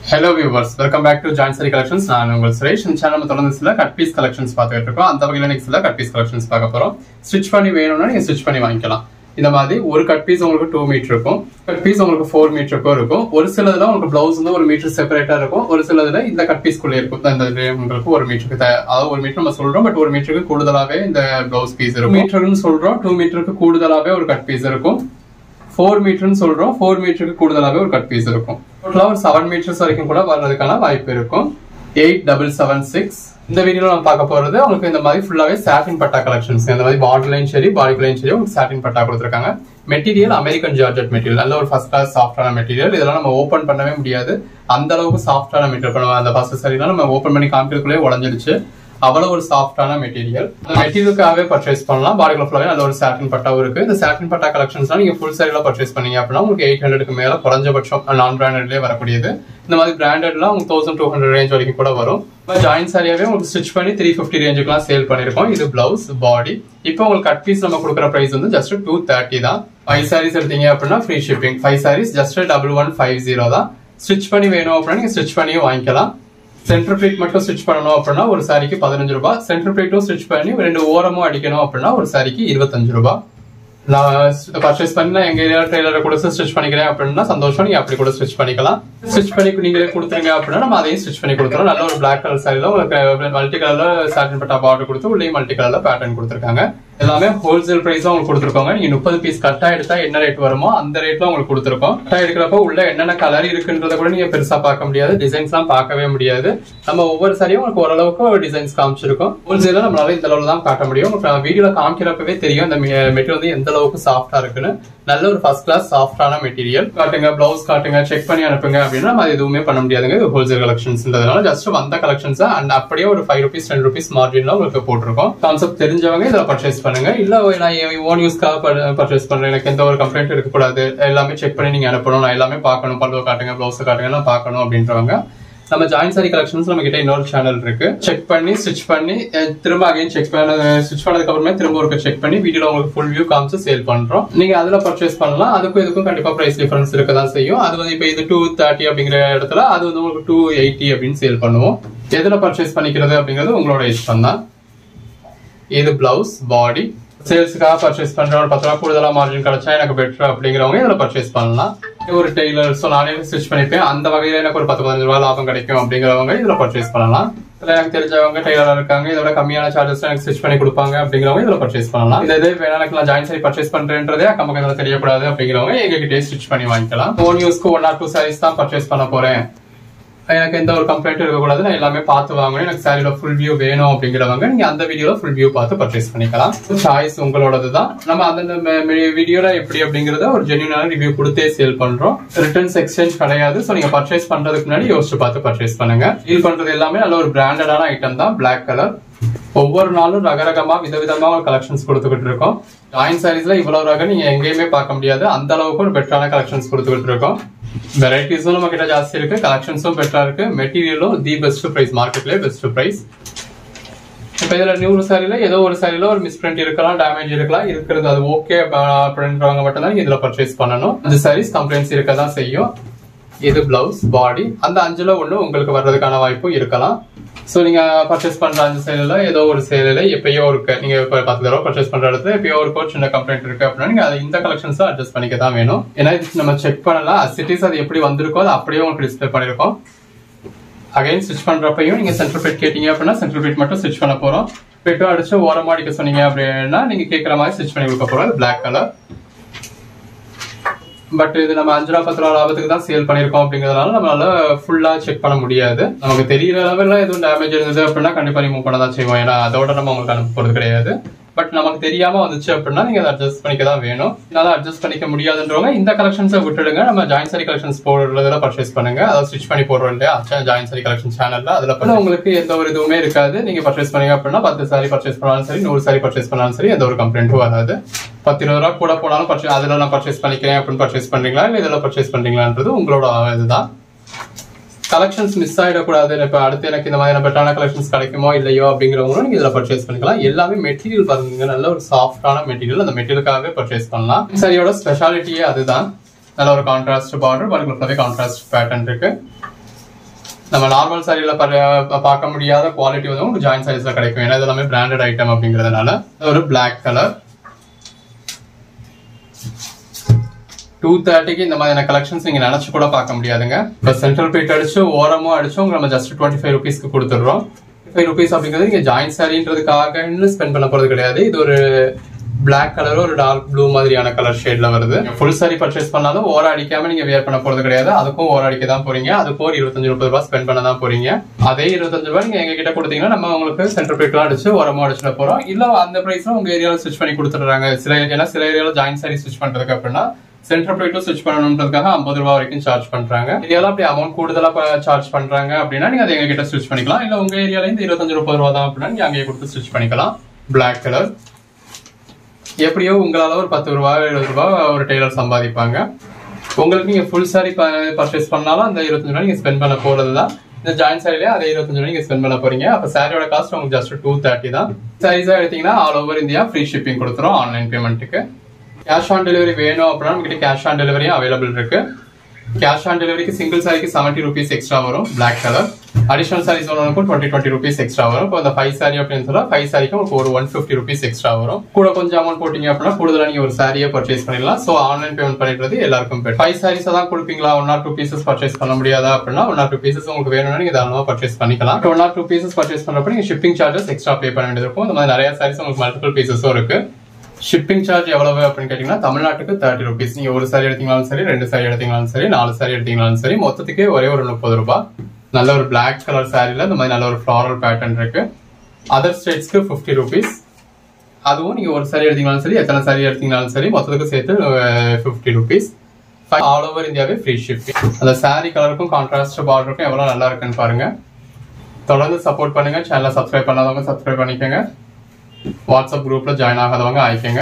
hello viewers welcome back to join sari collections நான் உங்கள் சுரேஷ் இந்த சேனல் நம்ம தொடர்ந்து சில கட் பீஸ் கலெக்ஷன்ஸ் பார்த்துட்டு இருக்கோம் அந்த வகையில் நெக்ஸ்ட் சில கட் பீஸ் கலெக்ஷன்ஸ் பார்க்க போறோம் ஸ்டிச் பண்ணி வேணும்னா நீங்க ஸ்டிச் பண்ணி வாங்கிக்கலாம் இந்த மாதிரி ஒரு கட் பீஸ் உங்களுக்கு டூ மீட்டர் இருக்கும் கட் பீஸ் உங்களுக்கு ஃபோர் மீட்டருக்கும் இருக்கும் ஒரு சிலதுல உங்களுக்கு பிளவுஸ் வந்து ஒரு மீட்டர் செப்பரேட்டா இருக்கும் ஒரு சிலதுல இந்த கட் பீஸ்க்குள்ள இருக்கும் இந்த இது உங்களுக்கு ஒரு மீட்டருக்கு தே- அதாவது ஒரு மீட்டர் நம்ம சொல்றோம் பட் ஒரு மீட்டருக்கு கூடுதலாவே இந்த பிளவுஸ் பீஸ் இருக்கும் மீட்டர்னு சொல்றோம் டூ மீட்டருக்கு கூடுதலாவே ஒரு கட் பீஸ் இருக்கும் ஃபோர் மீட்டர்னு சொல்றோம் ஃபோர் மீட்டருக்கு கூடுதலாகவே ஒரு கட் பீஸ் இருக்கும் டோட்டலாக ஒரு செவன் மீட்டர்ஸ் வரைக்கும் கூட வர்றதுக்கான வாய்ப்பு இருக்கும் எயிட் டபுள் செவன் சிக்ஸ் இந்த வீடியோல நம்ம பார்க்க போறது உங்களுக்கு இந்த மாதிரி ஃபுல்லாவே சாட்டின் பட்டா கலெக்ஷன்ஸ் இந்த மாதிரி பாடிலையும் சரி பாடிக்குலையும் சரி உங்களுக்கு சாட்டின் பட்டா கொடுத்துருக்காங்க மெட்டீரியல் அமெரிக்கன் ஜார்ஜெட் மெட்டீரியல் நல்ல ஒரு ஃபர்ஸ்ட் கிளாஸ் சாஃப்டான மெட்டீரியல் இதெல்லாம் நம்ம ஓப்பன் பண்ணவே முடியாது அந்த அளவுக்கு சாஃப்டான மெட்டீரியல் பண்ணுவோம் அந்த ஃபர்ஸ்ட் சரிலாம் நம்ம ஓப்பன் பண்ணி காமிக்கிறதுக்குள்ளே உடஞ்சிருச்சு அவ்வளவு ஒரு சாஃப்டான மெட்டீரியல் அந்த மெட்டீரியலுக்காகவே பர்ச்சேஸ் பண்ணலாம் பாடிக்குள்ள ஃபுல்லாவே நல்ல ஒரு சாட்டின் பட்டாவும் இருக்கு இந்த சாட்டின் பட்டா கலெக்ஷன்ஸ் நீங்க ஃபுல் சரியில பர்ச்சேஸ் பண்ணீங்க அப்படின்னா உங்களுக்கு எயிட் ஹண்ட்ரடுக்கு மேல குறைஞ்சபட்சம் நான் பிராண்டட்லயே வரக்கூடியது இந்த மாதிரி பிராண்டட்லாம் உங்களுக்கு தௌசண்ட் டூ ஹண்ட்ரட் ரேஞ்ச் வரைக்கும் கூட வரும் ஜாயின் சாரியாவே உங்களுக்கு ஸ்டிச் பண்ணி த்ரீ ஃபிஃப்டி ரேஞ்சுக்குலாம் சேல் பண்ணிருக்கோம் இது பிளவுஸ் பாடி இப்போ உங்களுக்கு கட் பீஸ் நம்ம கொடுக்குற பிரைஸ் வந்து ஜஸ்ட் டூ தேர்ட்டி தான் ஃபைவ் சாரீஸ் எடுத்தீங்க அப்படின்னா free shipping five sarees just double one five zero தான் ஸ்டிச் பண்ணி வேணும் அப்படின்னா நீங்க ஸ்டிச் பண்ணியும் வாங்கிக்கலாம் சென்டர் பிளேட் மட்டும் ஸ்டிச் பண்ணணும் அப்படின்னா ஒரு சாரிக்கு பதினஞ்சு ரூபாய் சென்டர் பிளேட்டும் ஸ்டிச் பண்ணி ரெண்டு ஓரமும் அடிக்கணும் அப்படின்னா ஒரு சாரிக்கு இருபத்தஞ்சு ரூபாய் நான் பர்ச்சேஸ் பண்ணி நான் எங்க ஏரியா டெய்லரை கூட ஸ்டிச் பண்ணிக்கிறேன் அப்படின்னா சந்தோஷம் நீங்க அப்படி கூட ஸ்டிச் பண்ணிக்கலாம் ஸ்டிச் பண்ணி நீங்களே கொடுத்துருங்க அப்படின்னா நம்ம அதையும் ஸ்டிச் பண்ணி கொடுத்துறோம் நல்ல ஒரு பிளாக் கலர் சாரில உங்களுக்கு மல்டி கலர்ல சாட்டின் பட்டா பார்டர் கொடுத்து உள்ளே மல்டி கலர்ல பேட்டர்ன் கொடுத்துருக்காங்க எல்லாமே ஹோல்சேல் பிரைஸ் உங்களுக்கு கொடுத்துருக்கோங்க நீங்க முப்பது பீஸ் கட்டா எடுத்தா என்ன ரேட் வருமோ அந்த ரேட்ல உங்களுக்கு கொடுத்துருக்கோம் கட்டா எடுக்கிறப்ப உள்ள என்னென்ன கலர் இருக்குன்றத கூட நீங்க பெருசா பார்க்க முடியாது டிசைன்ஸ் எல்லாம் பார்க்கவே முடியாது நம்ம ஒவ்வொரு சாரியும் உங்களுக்கு ஓரளவுக்கு டிசைன்ஸ் காமிச்சிருக்கோம் ஹோல்சேல நம்மளால இந்த அளவுல தான் காட்ட முடியும் உங்களுக்கு வீடியோல காமிக்கிறப்பவே தெரியும் இந்த மெட்டீரியல் வந்து எந்த அளவுக்கு சாஃப்டா இருக்குன்னு நல்ல ஒரு ஃபர்ஸ்ட் கிளாஸ் சாஃப்டான மெட்டீரியல் காட்டுங்க பிளவுஸ் காட்டுங்க செக் பண்ணி அனுப்புங்க அப்படின்னா நம்ம அது எதுவுமே பண்ண முடியாதுங்க இது ஹோல்சேல் கலெக்ஷன்ஸ்ன்றதுனால ஜஸ்ட் வந்த கலெக்ஷன்ஸ் அண்ட் அப்படியே ஒரு ஃபைவ் ருபீஸ் டென் ருபீஸ் மார்ஜின்ல உங்களுக்கு போட்டிருக்கோம் கான்செப்ட் தெரிஞ்சவங்க இதில் பர்ச்சேஸ் பண்ணுங்க இல்ல நான் என் ஓன் யூஸ்க்காக பர்ச்சேஸ் பண்றேன் எனக்கு எந்த ஒரு கம்ப்ளைண்ட் இருக்கக்கூடாது எல்லாமே செக் பண்ணி நீங்க அனுப்பணும் நான் எல்லாமே பார்க்கணும் பல்லுவ காட்டுங்க பிளவுஸ் காட்டுங்க எல்லாம் பார்க்கணும் அப்படின்றவங்க நம்ம ஜாயின் சாரி கலெக்ஷன்ஸ் நம்ம கிட்ட இன்னொரு சேனல் இருக்கு செக் பண்ணி ஸ்டிச் பண்ணி அஹ், திரும்ப அகைன் செக் பண்ண ஸ்டிச் பண்ணதுக்கு அப்புறமே திரும்ப ஒரு செக் பண்ணி வீடியோல உங்களுக்கு ஃபுல் வியூ காமிச்சு சேல் பண்றோம் நீங்க அதுல பர்ச்சேஸ் பண்ணலாம் அதுக்கும் இதுக்கும் கண்டிப்பா பிரைஸ் டிஃபரன்ஸ் இருக்க தான் செய்யும் அது வந்து இப்போ இது டூ தேர்ட்டி அப்படிங்கிற இடத்துல அது வந்து உங்களுக்கு டூ எயிட்டி அப்படின்னு சேல் பண்ணுவோம் எதுல பர்ச்சேஸ் பண்ணிக்கிறது அப்படிங்கிறது உங்களோட இஷ்டம் தான் இது பிளவுஸ் பாடி சேல்ஸுக்காக பர்ச்சேஸ் பண்ற ஒரு பத்து ரூபா கூடுதலா மார்ஜின் கிடைச்சா எனக்கு பெட்டர் அப்படிங்கிறவங்க இதுல பர்ச்சேஸ் பண்ணலாம் ஒரு டெய்லர் ஸோ நானே ஸ்டிச் பண்ணிப்பேன் அந்த வகையில எனக்கு ஒரு பத்து பதினஞ்சு ரூபா லாபம் கிடைக்கும் அப்படிங்கிறவங்க இதுல பர்ச்சேஸ் பண்ணலாம் இதுல எனக்கு தெரிஞ்சவங்க டெய்லர் இருக்காங்க இதோட கம்மியான சார்ஜஸ் எனக்கு ஸ்டிச் பண்ணி கொடுப்பாங்க அப்படிங்கிறவங்க இதுல பர்ச்சேஸ் பண்ணலாம் இதே இதே வேணா எனக்கு நான் ஜாயின் சரி பர்ச்சேஸ் பண்றேன்றதே அக்கம் பக்கத்துல தெரியக்கூடாது அப்படிங்கிறவங்க எங்ககிட்டயே ஸ்டிச் பண்ணி வாங்கிக்கலாம் ஓன் யூஸ்க்கு ஒன் ஆர் டூ சாரீஸ் தான் பர்ச்சேஸ் பண்ண போறேன் எனக்கு எந்த ஒரு கம்ப்ளைண்ட் இருக்கக்கூடாது நான் எல்லாமே பார்த்து வாங்கணும் எனக்கு சாரியோட ஃபுல் வியூ வேணும் அப்படிங்கிறவங்க நீங்க அந்த வீடியோல ஃபுல் வியூ பார்த்து பர்ச்சேஸ் பண்ணிக்கலாம் சாய்ஸ் உங்களோடது தான் நம்ம அந்தந்த வீடியோல எப்படி அப்படிங்கறத ஒரு ஜென்யூனான ரிவ்யூ கொடுத்தே சேல் பண்றோம் ரிட்டர்ன்ஸ் எக்ஸ்சேஞ்ச் கிடையாது ஸோ நீங்க பர்ச்சேஸ் பண்றதுக்கு முன்னாடி யோசிச்சு பார்த்து பர்ச்சேஸ் பண்ணுங்க டீல் பண்றது எல்லாமே நல்ல ஒரு பிராண்டடான ஐட்டம் தான் பிளாக் கலர் ஒவ்வொரு நாளும் ரகரகமா விதவிதமா கலெக்ஷன்ஸ் கொடுத்துக்கிட்டு இருக்கோம் ஜாயின் சாரீஸ்ல இவ்வளவு ரகம் நீங்க எங்கேயுமே பார்க்க முடியாது அந்த அளவுக்கு ஒரு பெட்டரான கலெக்ஷன்ஸ் கொடுத்துக்கிட்டு இருக்கோம் வெரைட்டிஸும் நம்ம கிட்ட ஜாஸ்தி இருக்கு கலெக்ஷன்ஸும் பெட்டரா இருக்கு மெட்டீரியலும் தி பெஸ்ட் பிரைஸ் மார்க்கெட்லயே பெஸ்ட் பிரைஸ் இப்ப இதுல நூறு சாரில ஏதோ ஒரு சாரில ஒரு மிஸ்பிரிண்ட் இருக்கலாம் டேமேஜ் இருக்கலாம் இருக்கிறது அது ஓகே அப்படின்றவங்க மட்டும் தான் இதுல பர்ச்சேஸ் பண்ணணும் அந்த சாரீஸ் கம்ப்ளைண்ட்ஸ் இருக்க தான் செய்யும் இது பிளவுஸ் பாடி அந்த அஞ்சுல ஒண்ணு உங்களுக்கு வர்றதுக்கான வாய்ப்பும் இருக்கலாம் சோ நீங்க பர்ச்சேஸ் பண்ற அஞ்சு சேலில் ஏதோ ஒரு சேலில் எப்பயோ இருக்கு நீங்க இப்ப பத்து தடவை பர்ச்சேஸ் பண்ற இடத்துல எப்பயோ ஒரு ஒரு சின்ன கம்ப்ளைண்ட் இருக்கு அப்படின்னா நீங்க அதை இந்த கலெக்ஷன்ஸ் அட்ஜஸ்ட் பண்ணிக்க தான் வேணும் ஏன்னா இது நம்ம செக் பண்ணலாம் சிட்டிஸ் அது எப்படி வந்திருக்கோ அது அப்படியே உங்களுக்கு டிஸ்பிளே பண்ணிருக்கோம் அகைன் ஸ்டிச் பண்றப்பையும் நீங்க சென்ட்ரல் பிளேட் கேட்டீங்க அப்படின்னா சென்ட்ரல் பிளேட் மட்டும் ஸ்டிச் பண்ண போறோம் பிளேட்டும் அடிச்சு ஓரமா அடிக்க சொன்னீங்க அப்படின்னா நீங்க கேட்கற மாதிரி ஸ்டிச் பண்ணி கொடுக்க போறோம் பிளாக் கலர் பட் இது நம்ம அஞ்சு ரூபா பத்து ரூபா லாபத்துக்கு தான் சேல் பண்ணிருக்கோம் அப்படிங்கறதுனால நம்மளால ஃபுல்லா செக் பண்ண முடியாது நமக்கு தெரியற லெவல்ல எதுவும் டேமேஜ் இருந்தது அப்படின்னா கண்டிப்பா ரிமூவ் பண்ண தான் செய்வோம் ஏன்னா அதோட நம்ம உங்களுக்கு அனுப்ப போறது கிடையாது பட் நமக்கு தெரியாம வந்துச்சு அப்படின்னா நீங்க அதை அட்ஜஸ்ட் பண்ணிக்க தான் வேணும் என்னால அட்ஜஸ்ட் பண்ணிக்க முடியாதுன்றவங்க இந்த கலெக்ஷன்ஸை விட்டுடுங்க நம்ம ஜாயின் சரி கலெக்ஷன்ஸ் போடுறதுல பர்ச்சேஸ் பண்ணுங்க அதாவது ஸ்டிச் பண்ணி போடுறோம் இல்லையா ஜாயின் சரி கலெக்ஷன் சேனல்ல அதுல பண்ண உங்களுக்கு எந்த ஒரு இதுவுமே இருக்காது நீங்க பர்ச்சேஸ் பண்ணீங்க அப்படின்னா பத்து சாரி பர்ச்சேஸ் பண்ணாலும் சரி நூறு சாரி பர்ச்சேஸ் பண்ணாலும் சரி எந்த ஒரு கம்ப்ளைண்ட்டும் வராது பத்து இருபது ரூபா கூட போனாலும் பர்ச்சேஸ் அதுல நான் பர்ச்சேஸ் பண்ணிக்கிறேன் அப்படின்னு பர்ச்சேஸ் பண்றீங்களா இல்ல இதுல பர்ச்சேஸ் பண்றீங்களான்றது உங்களோட இதுதான் கலெக்ஷன்ஸ் மிஸ் ஆயிடக்கூடாது இப்ப அடுத்து எனக்கு இந்த மாதிரி பெட்டரான கலெக்ஷன்ஸ் கிடைக்குமோ இல்லையோ அப்படிங்கிறவங்களும் நீங்க இதுல பர்ச்சேஸ் பண்ணிக்கலாம் எல்லாமே மெட்டீரியல் பாருங்க நல்ல ஒரு சாஃப்டான மெட்டீரியல் அந்த மெட்டீரியலுக்காகவே பர்ச்சேஸ் பண்ணலாம் சரியோட ஸ்பெஷாலிட்டியே அதுதான் நல்ல ஒரு contrast border particular contrast pattern இருக்கு நம்ம நார்மல் சாரியில பார்க்க முடியாத குவாலிட்டி வந்து உங்களுக்கு ஜாயின் சாரீஸ்ல கிடைக்கும் ஏன்னா இது எல்லாமே பிராண்டட் ஐட்டம் அப்படிங்கறதுனால இது ஒரு பிளாக் கலர் டூ தேர்ட்டிக்கு இந்த மாதிரியான கலெக்ஷன்ஸ் நீங்க நினைச்சு கூட பார்க்க முடியாதுங்க இப்போ சென்ட்ரல் பீட் அடிச்சு ஓரமும் அடிச்சு உங்களுக்கு நம்ம ஜஸ்ட் டுவெண்ட்டி ஃபைவ் ருபீஸ்க்கு கொடுத்துடுறோம் ஃபைவ் ருபீஸ் அப்படிங்கிறது நீங்க ஜாயின் சாரின்றதுக்காக ஸ்பெண்ட் பண்ண போறது கிடையாது இது ஒரு பிளாக் கலரும் ஒரு டார்க் ப்ளூ மாதிரியான கலர் ஷேட்ல வருது ஃபுல் சாரி பர்ச்சேஸ் பண்ணாலும் ஓர அடிக்காம நீங்க வேர் பண்ண போறது கிடையாது அதுக்கும் ஓர அடிக்க தான் போறீங்க அதுக்கும் ஒரு இருபத்தஞ்சு முப்பது ரூபாய் ஸ்பெண்ட் பண்ண தான் போறீங்க அதே இருபத்தஞ்சு ரூபாய் நீங்க எங்க கிட்ட கொடுத்தீங்கன்னா நம்ம உங்களுக்கு சென்டர் பிளேட்லாம் அடிச்சு உரமா அடிச்சுட போறோம் இல்ல அந்த பிரைஸ்ல உங்க ஏரியால ஸ்விட்ச் பண்ணி கொடுத்துடுறாங்க சில ஏன்னா சில ஏரியால ஜாயின் சாரி ஸ்விட்ச் பண்றதுக்கு அப்படின்னா சென்டர் பிளேட்டும் ஸ்விட்ச் பண்ணணுன்றதுக்காக ஐம்பது ரூபாய் வரைக்கும் சார்ஜ் பண்றாங்க ஏரியால அப்படி அமௌண்ட் கூடுதலா சார்ஜ் பண்றாங்க அப்படின்னா நீங்க அதை எங்க கிட்ட ஸ்விட்ச் பண்ணிக்கலாம் இல்ல உங்க ஏரியால இருந்து இருபத்தஞ்சு முப்பது ரூபா தான் அப்படின்னா நீங்க அங்கேயே கொடுத்து ஸ்விட்ச் பண்ணிக்கலாம் பிளாக் கலர் எப்படியோ உங்களால ஒரு பத்து ரூபாய் எழுபது ரூபாய் ஒரு டெய்லர் சம்பாதிப்பாங்க உங்களுக்கு நீங்க ஃபுல் சாரி பர்ச்சேஸ் பண்ணாலும் அந்த இருபத்தஞ்சு ரூபாய் நீங்க ஸ்பெண்ட் பண்ண போறது தான் இந்த ஜாயின் சாரிலே அதே இருபத்தஞ்சு ரூபாய் நீங்க ஸ்பெண்ட் பண்ண போறீங்க அப்ப சாரியோட காஸ்ட் உங்களுக்கு ஜஸ்ட் டூ தேர்ட்டி தான் சாரீஸா எடுத்தீங்கன்னா all over India free shipping கொடுத்துரும் ஆன்லைன் பேமெண்ட்டுக்கு கேஷ் ஆன் டெலிவரி வேணும் அப்படின்னா நம்மகிட்ட கேஷ் ஆன் டெலிவரியும் அவைலபிள் இருக்கு கேஷ் ஆன் டெலிவரிக்கு சிங்கிள் சாரிக்கு செவன்ட்டி ருபீஸ் எக்ஸ்ட்ரா வரும் பிளாக் கலர் அடிஷனல் சாரீஸ் ஒன்றுக்கும் டுவெண்ட்டி டுவெண்ட்டி ருபீஸ் எக்ஸ்ட்ரா வரும் இப்போ அந்த ஃபைவ் சாரி அப்படின்னு சொன்னா ஃபைவ் சாரிக்கு உங்களுக்கு ஒரு ஒன் ஃபிஃப்டி ருபீஸ் எக்ஸ்ட்ரா வரும் கூட கொஞ்சம் அமௌண்ட் போட்டீங்க அப்படின்னா கூடுதலா நீங்க ஒரு சாரியை பர்ச்சேஸ் பண்ணிடலாம் ஸோ ஆன்லைன் பேமெண்ட் பண்ணிடுறது எல்லாருக்கும் பெட் ஃபைவ் சாரீஸ் தான் கொடுப்பீங்களா one or two pieces purchase பண்ண முடியாதா அப்படின்னா ஒன் ஆர் டூ பீசஸ் உங்களுக்கு வேணும்னா நீங்க தாராளமா பர்ச்சேஸ் பண்ணிக்கலாம் one or two pieces purchase பண்றப்ப நீங்க ஷிப்பிங் சார்ஜஸ் எக்ஸ்ட்ரா பே பண்ண வேண்டியது இருக்கும் இந்த மாதிரி நிறைய சாரீஸ் உங்களுக்கு மல்டிபிள் பீசஸும் இருக்கு ஷிப்பிங் சார்ஜ் எவ்வளவு அப்படின்னு கேட்டீங்கன்னா தமிழ்நாட்டுக்கு தேர்ட்டி ருபீஸ் நீங்க ஒரு சாரி எடுத்தீங்களாலும் சரி ரெண்டு சாரி எடுத்தீங்களாலும் சரி நாலு சாரி எடுத்தீங்களாலும் சரி மொத்தத்துக்கே ஒரே ஒரு முப்பது ரூபாய் நல்ல ஒரு பிளாக் கலர் சாரில இந்த மாதிரி நல்ல ஒரு ஃபிளாரல் பேட்டர்ன் இருக்கு அதர் ஸ்டேட்ஸ்க்கு ஃபிஃப்டி ருபீஸ் அதுவும் நீங்க ஒரு சாரி எடுத்தீங்களாலும் சரி எத்தனை சாரி எடுத்தீங்களாலும் சரி மொத்தத்துக்கு சேர்த்து ஃபிஃப்டி ருபீஸ் ஆல் ஓவர் இந்தியாவே ஃப்ரீ ஷிப்பிங் அந்த சாரி கலருக்கும் கான்ட்ராஸ்ட் பார்டருக்கும் எவ்வளவு நல்லா இருக்குன்னு பாருங்க தொடர்ந்து சப்போர்ட் பண்ணுங்க சேனலை சப்ஸ்கிரைப் பண்ணாதவங்க சப்ஸ்கிரைப் பண்ணிக்கோங்க வாட்ஸ்அப் குரூப்ல ஜாயின் ஆகாதவங்க ஆயிக்கங்க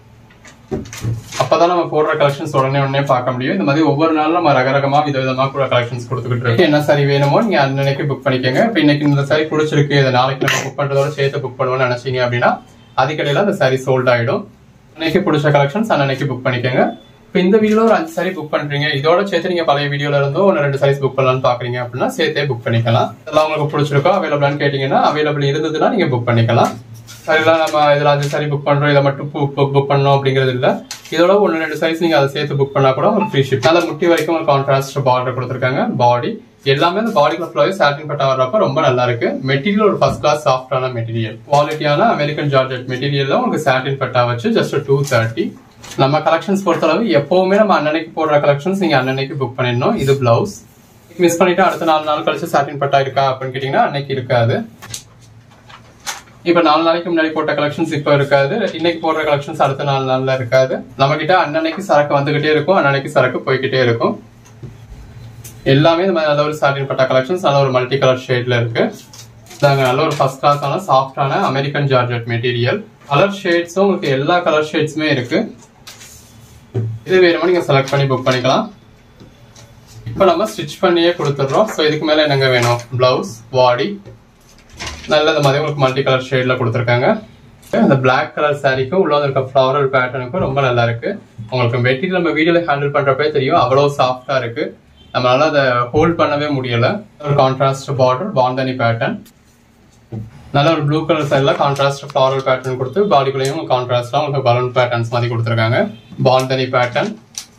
அப்பதான் நம்ம போடுற கலெக்ஷன்ஸ் உடனே உடனே பார்க்க முடியும் இந்த மாதிரி ஒவ்வொரு நாளும் நம்ம ரகரகமா விதவிதமா கூட கலெக்ஷன்ஸ் கொடுத்துக்கிட்டு இருக்கோம் என்ன சாரி வேணுமோ நீங்க அன்னைக்கு புக் பண்ணிக்கோங்க இப்ப இன்னைக்கு இந்த சாரி பிடிச்சிருக்கு இதை நாளைக்கு நம்ம புக் பண்றதோட சேர்த்து புக் பண்ணுவோம்னு நினைச்சீங்க அப்படின்னா அதுக்கடையில அந்த சாரி சோல்ட் ஆயிடும் அன்னைக்கு பிடிச்ச கலெக்ஷன்ஸ் அன்னைக்கு புக் பண்ணிக்கோங்க இப்போ இந்த வீடியோல ஒரு அஞ்சு சாரி புக் பண்றீங்க இதோட சேர்த்து நீங்க பழைய வீடியோல இருந்தோ ஒன்று ரெண்டு சாரீஸ் புக் பண்ணலாம்னு பாக்குறீங்க அப்படின்னா சேர்த்தே புக் பண்ணிக்கலாம் இதெல்லாம் உங்களுக்கு பிடிச்சிருக்கோ அவைலபிளான்னு கேட்டீங்கன்னா அவைலபிள் இருந்ததுன்னா நீங்க புக் பண்ணிக்கலாம் சரிலாம் நம்ம இதுல அஞ்சு சாரி புக் பண்றோம் இதை மட்டும் புக் பண்ணோம் அப்படிங்கிறது இல்ல இதோட ஒன்று ரெண்டு சைஸ் நீங்க அதை சேர்த்து புக் பண்ணா கூட ஒரு ஃப்ரீ ஷிப் நல்ல முட்டி வரைக்கும் ஒரு கான்ட்ராஸ்ட் பார்டர் கொடுத்துருக்காங்க பாடி எல்லாமே அந்த பாடிக்குள்ள ஃபுல்லாவே சாட்டின் பட்டா வர்றப்ப ரொம்ப நல்லா இருக்கு மெட்டீரியல் ஒரு ஃபர்ஸ்ட் கிளாஸ் சாஃப்டான மெட்டீரியல் குவாலிட்டியான அமெரிக்கன் ஜார்ஜெட் மெட்டீரியல் உங்களுக்கு சாட்டின் பட்டா வச்சு ஜஸ்ட் டூ தேர்ட்டி நம்ம கலெக்ஷன்ஸ் பொறுத்தளவு எப்பவுமே நம்ம அன்னன்னைக்கு போடுற கலெக்ஷன்ஸ் நீங்க அன்னன்னைக்கு புக் பண்ணிடணும் இது பிளவுஸ் மிஸ் பண்ணிட்டு அடுத்த நாலு நாள் கழிச்சு சாட்டின் பட்டா இருக்கா அப்படின்னு கேட்டீங்கன்னா அன்னைக்கு இருக்காது இப்ப நாலு நாளைக்கு முன்னாடி போட்ட கலெக்ஷன்ஸ் இப்ப இருக்காது இன்னைக்கு போடுற கலெக்ஷன்ஸ் அடுத்த நாலு நாள்ல இருக்காது நம்ம கிட்ட அன்னன்னைக்கு சரக்கு வந்துகிட்டே இருக்கும் அன்னன்னைக்கு சரக்கு போய்கிட்டே இருக்கும் எல்லாமே இந்த மாதிரி நல்ல ஒரு சாட்டின் பட்டா கலெக்ஷன்ஸ் நல்ல ஒரு மல்டி கலர் ஷேட்ல இருக்கு இதாங்க நல்ல ஒரு ஃபர்ஸ்ட் கிளாஸான சாஃப்டான அமெரிக்கன் ஜார்ஜெட் மெட்டீரியல் கலர் ஷேட்ஸும் உங்களுக்கு எல்லா கலர் ஷேட்ஸுமே இருக்கு இது வேணுமோ நீங்க செலக்ட் பண்ணி புக் பண்ணிக்கலாம் இப்போ நம்ம ஸ்டிச் பண்ணியே கொடுத்துட்றோம் ஸோ இதுக்கு மேல என்னங்க வேணும் பிளவுஸ் பாடி நல்ல இந்த மாதிரி உங்களுக்கு மல்டி கலர் ஷேட்ல கொடுத்துருக்காங்க அந்த பிளாக் கலர் சாரிக்கும் உள்ள இருக்க ஃப்ளவரல் பேட்டர்னுக்கும் ரொம்ப நல்லா இருக்கு உங்களுக்கு மெட்டீரியல் நம்ம வீடியோல ஹேண்டில் பண்றப்பே தெரியும் அவ்வளவு சாஃப்டா இருக்கு நம்மளால அதை ஹோல்ட் பண்ணவே முடியல ஒரு கான்ட்ராஸ்ட் பார்டர் பாந்தனி பேட்டர்ன் நல்ல ஒரு ப்ளூ கலர் சைடில் கான்ட்ராஸ்ட் ஃப்ளாரல் பேட்டர்ன் கொடுத்து பாடிக்குள்ளேயும் கான்ட்ராஸ்டாக உங்களுக்கு பலூன் பேட்டர்ன்ஸ் மாதிரி கொடுத்துருக்காங்க பாந்தனி பேட்டர்ன்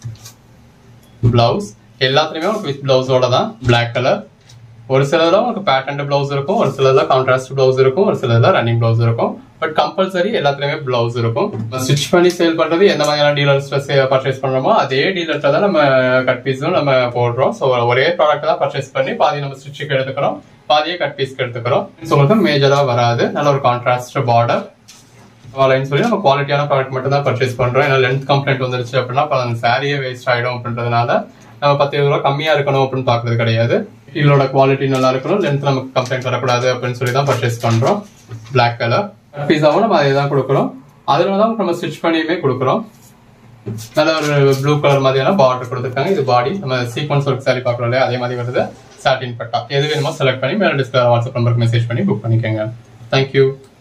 பிளவுஸ் எல்லாத்துலயுமே உங்களுக்கு வித் பிளவுஸோட தான் பிளாக் கலர் ஒரு சிலதுல உங்களுக்கு பேட்டர்ன் பிளவுஸ் இருக்கும் ஒரு சிலதுல கான்ட்ராஸ்ட் பிளவுஸ் இருக்கும் ஒரு சிலதுல ரன்னிங் பிளவுஸ் இருக்கும் பட் கம்பல்சரி எல்லாத்துலயுமே பிளவுஸ் இருக்கும் ஸ்டிச் பண்ணி சேல் பண்றது எந்த மாதிரியான டீலர்ஸ்ல பர்ச்சேஸ் பண்றோமோ அதே டீலர்ஸ்ல தான் நம்ம கட் பீஸும் நம்ம போடுறோம் ஸோ ஒரே ப்ராடக்ட் தான் பர்ச்சேஸ் பண்ணி பாதி நம்ம ஸ்டிச்சுக்கு எடுத்துக்கிறோம் பாதியே கட் பீஸ்க்கு எடுத்துக்கிறோம் உங்களுக்கு மேஜரா வராது நல்ல ஒரு கான்ட்ராஸ்ட் பார்டர் லைன் சொல்லி நம்ம குவாலிட்டியான ப்ராடக்ட் மட்டும் தான் பர்ச்சேஸ் பண்றோம் ஏன்னா லென்த் கம்ப்ளைண்ட் வந்துருச்சு அப்படின்னா அப்ப அந்த சாரியே வேஸ்ட் ஆயிடும் அப்படின்றதுனால நம்ம பத்து இருபது ரூபா கம்மியா இருக்கணும் அப்படின்னு பாக்குறது கிடையாது இதோட குவாலிட்டி நல்லா இருக்கணும் லென்த் நமக்கு கம்ப்ளைண்ட் வரக்கூடாது அப்படின்னு சொல்லி தான் பர்ச்சேஸ் பண்றோம் பிளாக் கலர் பீஸாவும் நம்ம அதே தான் கொடுக்குறோம் அதுல தான் நம்ம ஸ்டிச் பண்ணியுமே கொடுக்குறோம் நல்ல ஒரு ப்ளூ கலர் மாதிரியான பார்டர் கொடுத்துருக்காங்க இது பாடி நம்ம சீக்வன்ஸ் ஒர்க் சாரி பார்க்குறோம் இல்லையா அதே மாதிரி வருது சாட்டின் பட்டா எது வேணுமோ செலக்ட் பண்ணி மேலே டிஸ்பிளே வாட்ஸ்அப் நம்பருக்கு மெசேஜ் பண்ணி புக் பண்ணிக்கோங்க தேங்க்யூ